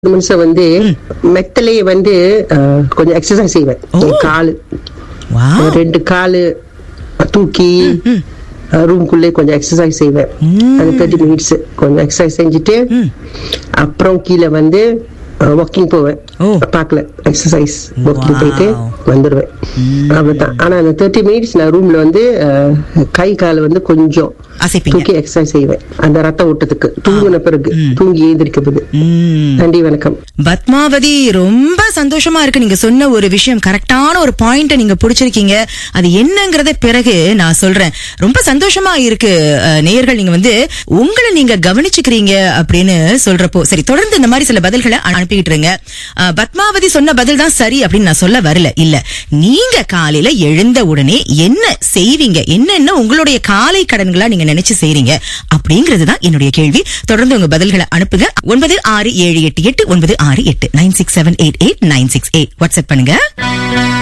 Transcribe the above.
நிமிஷம் வந்து மெத்தலையே வந்து அஹ், கொஞ்சம் எக்ஸசைஸ் செய்வேன் ஓ. என் காலு வாவ் ரெண்டு காலு தூக்கி ரூம்குள்ளே கொஞ்சம் எக்ஸசைஸ் செய்வேன் அது தேர்ட்டி மினிட்ஸ் கொஞ்சம் எக்ஸசைஸ் செஞ்சுட்டு அப்புறம் கீழே வந்து வாக்கிங் போவேன் ஓ. பார்க்கல எக்ஸசைஸ் வாக்கிங் Wow. போயிட்டு வந்துடுவேன் அவ்வளவுதான் ஆனா அந்த தேர்ட்டி மினிட்ஸ் நான் ரூம்ல வந்து அஹ், கை கால் வந்து கொஞ்சம் அசைப்பீங்க. தூக்கி எக்ஸசைஸ் செய்வேன் அந்த ரத்த ஓட்டத்துக்கு தூங்கின பிறகு தூங்கி எழுந்திருக்கிறது ம். நன்றி வணக்கம் பத்மாவதி ரொம்ப சந்தோஷமா இருக்கு நீங்க சொன்ன ஒரு விஷயம் கரெக்டான ஒரு பாயிண்ட நீங்க புடிச்சிருக்கீங்க அது என்னங்கறத பிறகு நான் சொல்றேன் ரொம்ப சந்தோஷமா இருக்கு அஹ், நேயர்கள் நீங்க வந்து உங்களை நீங்க கவனிச்சுக்கிறீங்க அப்படின்னு சொல்றப்போ சரி தொடர்ந்து இந்த மாதிரி சில பதில்களை அனுப்பிக்கிட்டு இருங்க அஹ், பத்மாவதி சொன்ன பதில் தான் சரி அப்படின்னு நான் சொல்ல வரல இல்ல நீங்க காலையில எழுந்த உடனே என்ன செய்வீங்க என்னென்ன உங்களுடைய காலை கடன்களா நீங்க நினைச்சு செய்றீங்க அப்படிங்கிறது தான் என்னுடைய கேள்வி தொடர்ந்து உங்க பதில்களை அனுப்புங்க ஒன்பது ஆறு ஏழு எட்டு எட்டு ஒன்பது ஆறு எட்டு nine six seven eight eight nine six eight WhatsApp பண்ணுங்க